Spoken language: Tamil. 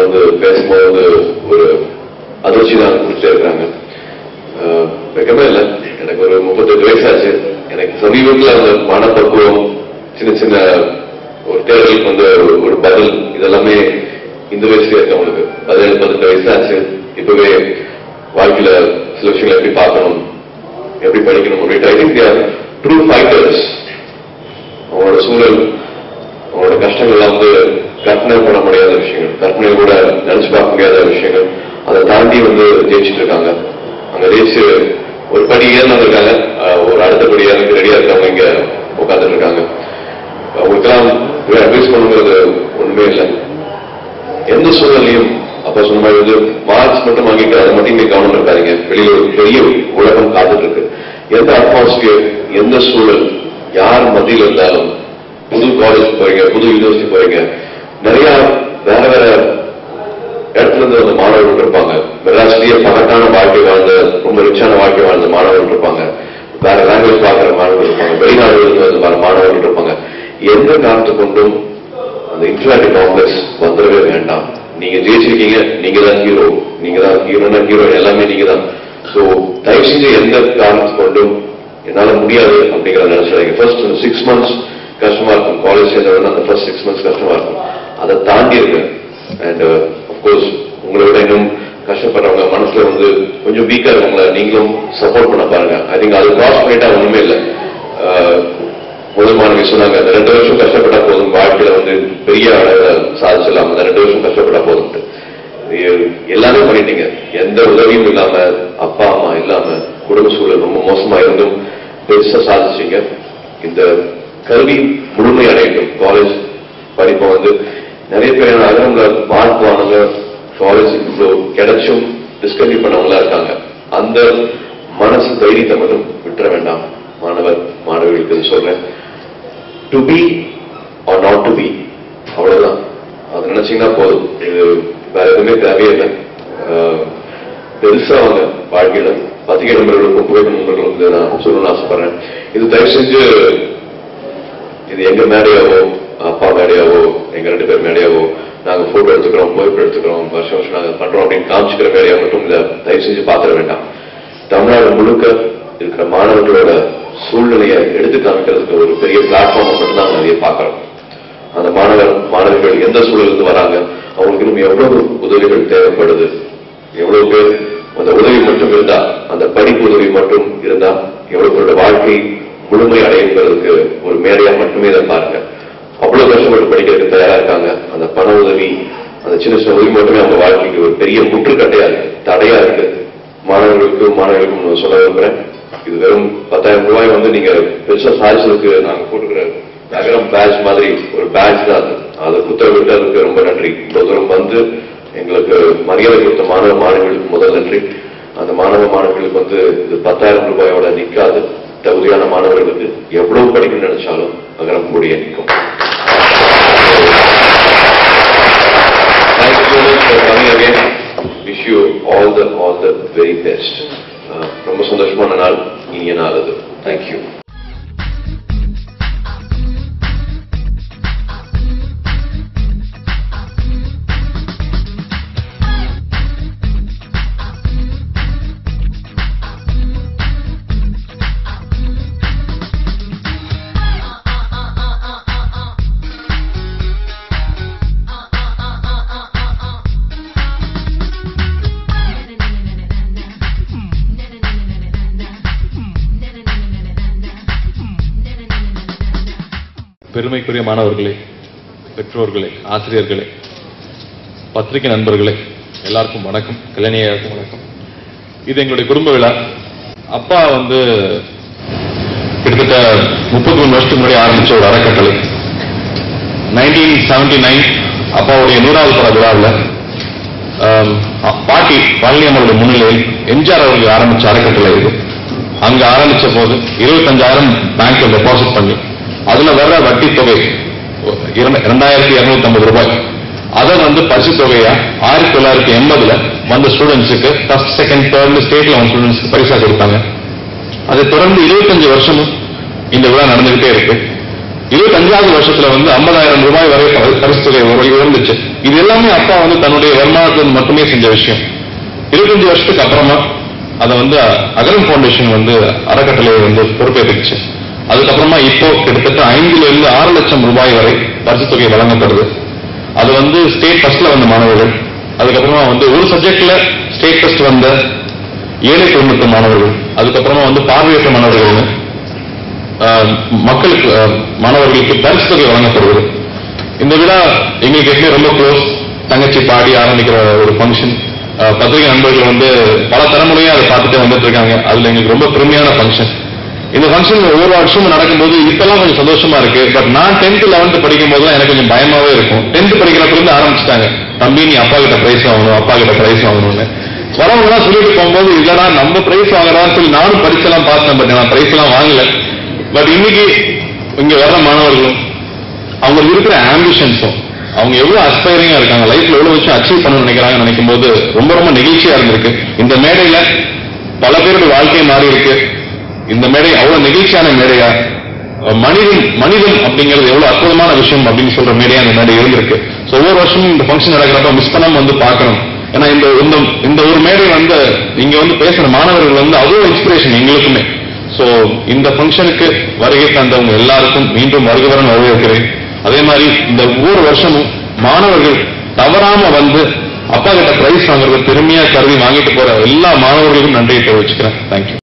வந்து பேசும்போது வந்து ஒரு அதிர்ச்சி தான் கொடுத்துட்டே இருக்காங்க ஆஹ் வெக்கமே இல்லை எனக்கு ஒரு முப்பத்தெட்டு வயசாச்சு எனக்கு சமீபத்தில் அந்த மனப்பக்குவம் சின்ன சின்ன ஒரு தேர்தலுக்கு வந்து ஒரு- ஒரு பதில் இதெல்லாமே இந்த வயசுல இருக்கவங்களுக்கு பதினேழு பதினெட்டு வயசாச்சு இப்பவே வாழ்க்கையில சில விஷயங்களை எப்படி பார்க்கணும் எப்படி படிக்கணும் அப்படின்ட்டு ஐ திங்க் ட்ரூ ஃபைட்டர்ஸ் அவங்களோட சூழல் அவங்களோட கஷ்டங்கள்லாம் வந்து கற்பனை பண்ண முடியாத விஷயங்கள் கற்பனை கூட நினைச்சு பார்க்க முடியாத விஷயங்கள் அதை தாண்டி வந்து ஜெயிச்சுட்டு இருக்காங்க அங்க ஜெயிச்சு ஒரு படி ஏறினவங்க இருக்காங்க அஹ் ஒரு அடுத்த படி ஏறதுக்கு ரெடியா இருக்கவங்க இங்க உட்காந்துட்டு இருக்காங்க அவங்களுக்கெல்லாம் அட்வைஸ் பண்ணுங்கிறது ஒண்ணுமே இல்லை எந்த சூழலையும் அப்ப சொன்ன மாதிரி வந்து மார்க்ஸ் மட்டும் வாங்கிட்டு அதை மட்டும் இங்க கவனம் இருக்காதீங்க வெளியில ஒரு பெரிய உலகம் காத்துட்டு இருக்கு எந்த அட்மாஸ்பியர் எந்த சூழல் யார் மத்தியில் இருந்தாலும் புது காலேஜ் போறீங்க புது யூனிவர்சிட்டி போறீங்க நிறைய வேற வேற இடத்துல இருந்து வந்த மாணவர்கள் இருப்பாங்க மெட்ராஸ்லயே பகட்டான வாழ்க்கை வாழ்ந்த ரொம்ப ரிச்சான வாழ்க்கை வாழ்ந்த மாணவர்கள் இருப்பாங்க வேற லாங்குவேஜ் பார்க்குற மாணவர்கள் இருப்பாங்க வெளிநாடுகளில் இருந்து வந்து வர மாணவர்கள் இருப்பாங்க எந்த காரணத்தை கொண்டும் அந்த இன்ஃபிலாட்டி காம்ப்ளெக்ஸ் வந்துடவே வேண்டாம் நீங்க ஜெயிச்சிருக்கீங்க நீங்க தான் ஹீரோ நீங்க தான் ஹீரோனா ஹீரோ எல்லாமே நீங்க தான் ஸோ தயவு செஞ்சு எந்த காரணத்தை கொண்டும் என்னால முடியாது அப்படிங்கிற நினைச்சாங்க ஃபர்ஸ்ட் சிக்ஸ் மந்த்ஸ் கஷ்டமா இருக்கும் காலேஜ் சேர்ந்தவங்க அந்த ஃபர்ஸ்ட் சிக்ஸ் மந்த்ஸ் கஷ்டமா இருக்கும் அதை தாண்டி இருக்கு அண்ட் அஃப்கோர்ஸ் உங்களை விட இன்னும் கஷ்டப்படுறவங்க மனசுல வந்து கொஞ்சம் வீக்கா இருக்கவங்கள நீங்களும் சப்போர்ட் பண்ண பாருங்க ஐ திங்க் அது கிராஸ் பண்ணிட்டா ஒண்ணுமே இல்லை அஹ், முதல் மாணவி சொன்னாங்க அந்த ரெண்டு வருஷம் கஷ்டப்பட்டா போதும் வாழ்க்கையில வந்து பெரிய அளவுல சாதிச்சிடலாம் அந்த ரெண்டு வருஷம் கஷ்டப்பட்டா போதும் எல்லாமே பண்ணிட்டீங்க எந்த உதவியும் இல்லாம அப்பா அம்மா இல்லாம குடும்ப சூழல் ரொம்ப மோசமா இருந்தும் பெருசா சாதிச்சீங்க இந்த கல்வி முழுமை அடையட்டும் காலேஜ் படிப்பை வந்து நிறைய பேர் அகரம்ல மார்க் வாங்க காலேஜ் இவ்வளோ கிடைச்சும் டிஸ்கன்டினியூ பண்ணவங்களா இருக்காங்க அந்த மனசு தைரியத்தை மட்டும் விட்டுற வேண்டாம் மாணவர் மாணவிகளுக்கு இது சொல்றேன் to be or not to be அவ்வளவுதான் அது நினைச்சீங்கன்னா போதும் இது வேற எதுவுமே தேவையே இல்லை ஆஹ், பெருசா அவங்க வாழ்க்கையில பத்திரிகை நண்பர்களுக்கும் புகழ் நண்பர்களுக்கும் வந்து நான் சொல்லணும்னு ஆசைப்படுறேன் இது தயவு செஞ்சு இது எங்க மேடையாவோ அப்பா மேடையாவோ எங்க ரெண்டு பேர் மேடையாவோ நாங்க போட்டோ எடுத்துக்கிறோம் புகைப்படம் எடுத்துக்கிறோம் வருஷம் வருஷம் நாங்க பண்றோம் அப்படின்னு காமிச்சுக்கிற மேடையா மட்டும் இதை தயவு செஞ்சு பாத்திர வேண்டாம் தமிழ்நாடு முழுக்க இருக்கிற மாணவர்களோட சூழ்நிலையை எடுத்து காமிக்கிறதுக்கு ஒரு பெரிய பிளாட்ஃபார்ம் மட்டும் தான் நிறைய பார்க்கிறோம் அந்த மாணவர் மாணவிகள் எந்த சூழலிருந்து வராங்க அவங்களுக்கு இன்னும் எவ்வளவு உதவிகள் தேவைப்படுது எவ்வளவு பேர் அந்த உதவி மட்டும் இருந்தா அந்த படிப்பு உதவி மட்டும் இருந்தா எவ்வளவு பேரோட வாழ்க்கை முழுமை அடையுங்கிறதுக்கு ஒரு மேடையா மட்டுமே இதை பாருங்க அவ்வளவு கஷ்டப்பட்டு படிக்கிறதுக்கு தயாரா இருக்காங்க அந்த பண உதவி அந்த சின்ன சின்ன உதவி மட்டுமே அவங்க வாழ்க்கைக்கு ஒரு பெரிய முற்றுக்கட்டையா இருக்கு தடையா இருக்கு மாணவர்களுக்கு மாணவர்களுக்கும் நான் சொல்ல விரும்புறேன் இது வெறும் பத்தாயிரம் ரூபாய் வந்து நீங்க பெருசா சாதிச்சதுக்கு நாங்க போட்டுக்கிற நகரம் பேட்ச் மாதிரி ஒரு பேட்ச் தான் அது அதை உத்தரவிட்டதுக்கு ரொம்ப நன்றி இவ்வளவு தூரம் வந்து எங்களுக்கு மரியாதை கொடுத்த மாணவ மாணவிகளுக்கு முதல் நன்றி அந்த மாணவ மாணவிகளுக்கு வந்து இது பத்தாயிரம் ரூபாயோட நிக்காது தகுதியான மாணவர்களுக்கு எவ்வளவு படிக்கணும்னு நினைச்சாலும் நகரம் கூடிய நிற்கும் Thank you so much for coming again. Wish you all the all the very best. Uh, ரொம்ப சந்தோஷமான நாள் இனிய நாள் அது தேங்க்யூ பெருமைக்குரிய மாணவர்களே பெற்றோர்களே ஆசிரியர்களே பத்திரிகை நண்பர்களே எல்லாருக்கும் வணக்கம் கல்யாணியாருக்கும் வணக்கம் இது எங்களுடைய குடும்ப விழா அப்பா வந்து கிட்டத்தட்ட முப்பத்தி மூணு வருஷத்துக்கு முன்னாடி ஆரம்பிச்ச ஒரு அறக்கட்டளை நைன்டீன் செவன்டி நைன் அப்பாவுடைய நூறாவது பட விழாவில் ஆம், அ- பாட்டி பழனியம்மனுடைய முன்னிலையில் எம்ஜிஆர் அவர்கள் ஆரம்பிச்ச அறக்கட்டளை இது அங்க ஆரம்பிச்ச போது இருபத்தஞ்சாயிரம் பேங்க்ல டெபாசிட் பண்ணி அதுல வர்ற வட்டி தொகை இரண்டாயிரத்தி இருநூத்தி ஐம்பது ரூபாய் அதை வந்து பரிசு தொகையா ஆயிரத்தி தொள்ளாயிரத்தி எண்பதுல வந்த ஸ்டூடெண்ட்ஸுக்கு ஃபர்ஸ்ட் செகண்ட் தேர்ட் ஸ்டேட்ல வந்த ஸ்டூடெண்ட்ஸ்க்கு பரிசா கொடுத்தாங்க அதை தொடர்ந்து இருபத்தஞ்சு வருஷமும் இந்த விழா நடந்துகிட்டே இருக்கு இருபத்தஞ்சாவது வருஷத்துல வந்து ஐம்பதாயிரம் ரூபாய் வரை பரி- பரிசு தொகை உயர்- உயர்ந்துச்சு இது எல்லாமே அப்பா வந்து தன்னுடைய வருமானத்தில் மட்டுமே செஞ்ச விஷயம் இருபத்தஞ்சு வருஷத்துக்கு அப்புறமா அதை வந்து அகரம் ஃபவுண்டேஷன் வந்து அறக்கட்டளை வந்து பொறுப்பேற்றுச்சு அதுக்கப்புறமா இப்போ கிட்டத்தட்ட ஐந்துல இருந்து ஆறு லட்சம் ரூபாய் வரை பரிசு தொகை வழங்கப்படுது அது வந்து ஸ்டேட் ஃபர்ஸ்ட்ல வந்த மாணவர்கள் அதுக்கப்புறமா வந்து ஒரு சப்ஜெக்ட்ல ஸ்டேட் ஃபர்ஸ்ட் வந்த ஏழை குடும்பத்து மாணவர்கள் அதுக்கப்புறமா வந்து பார்வையற்ற மாணவர்கள்னு ஆஹ், மக்களுக்கு ஆஹ், மாணவர்களுக்கு பரிசு தொகை வழங்கப்படுவது இந்த விழா எங்களுக்கு எப்பவுமே ரொம்ப க்ளோஸ் தங்கச்சி பாடி ஆரம்பிக்கிற ஒரு ஃபங்க்ஷன் பத்திரிகை நண்பர்கள் வந்து பல தலைமுறையா அதை பார்த்துட்டு வந்துட்டு இருக்காங்க அதுல எங்களுக்கு ரொம்ப பெருமையான ஃபங்க்ஷன் இந்த ஃபங்க்ஷன் ஒவ்வொரு வருஷமும் நடக்கும்போது இப்பெல்லாம் கொஞ்சம் சந்தோஷமா இருக்கு பட் நான் டென்த் லெவன்த் படிக்கும் போதெல்லாம் எனக்கு கொஞ்சம் பயமாவே இருக்கும் டென்த் படிக்கிறப்ப இருந்து ஆரம்பிச்சிட்டாங்க தம்பி நீ அப்பா கிட்ட பிரைஸ் வாங்கணும் அப்பா கிட்ட பிரைஸ் வாங்கணும்னு வரவங்க எல்லாம் சொல்லிட்டு போகும்போது இல்லடா நம்ம பிரைஸ் வாங்குறான்னு சொல்லி நானும் படிச்செல்லாம் பார்த்தேன் பட் நான் பிரைஸ் எல்லாம் வாங்கல பட் இன்னைக்கு இங்க வர்ற மாணவர்களும் அவங்களுக்கு இருக்கிற ஆம்பிஷன்ஸும் அவங்க எவ்வளவு அஸ்பைரிங்கா இருக்காங்க லைஃப்ல எவ்வளவு வச்சு அச்சீவ் பண்ணணும்னு நினைக்கிறாங்க நினைக்கும் போது ரொம்ப ரொம்ப நெகிழ்ச்சியா இருந்திருக்கு இந்த மேடையில பல பேருடைய வாழ்க்கை மாறி இருக்கு இந்த மேடை அவ்வளவு நெகிழ்ச்சியான மேடையா அஹ் மனிதன் மனிதன் அப்படிங்கிறது எவ்வளவு அற்புதமான விஷயம் அப்படின்னு சொல்ற மேடையா இந்த மேடை இருந்திருக்கு ஸோ ஒவ்வொரு வருஷமும் இந்த ஃபங்க்ஷன் நடக்கிறப்ப மிஸ் பண்ணாம வந்து பார்க்கணும் ஏன்னா இந்த இந்த இந்த ஒரு மேடை வந்து இங்க வந்து பேசுற மாணவர்கள் வந்து அவ்வளவு இன்ஸ்பிரேஷன் எங்களுக்குமே சோ இந்த ஃபங்க்ஷனுக்கு வருகை தந்தவங்க எல்லாருக்கும் மீண்டும் வருகிறவன் வரவேற்கிறேன் அதே மாதிரி இந்த ஒவ்வொரு வருஷமும் மாணவர்கள் தவறாம வந்து அப்பா கிட்ட பிரைஸ் வாங்குறது பெருமையா கருதி வாங்கிட்டு போற எல்லா மாணவர்களுக்கும் நன்றியை தெரிவிச்சுக்கிறேன் தேங்க்யூ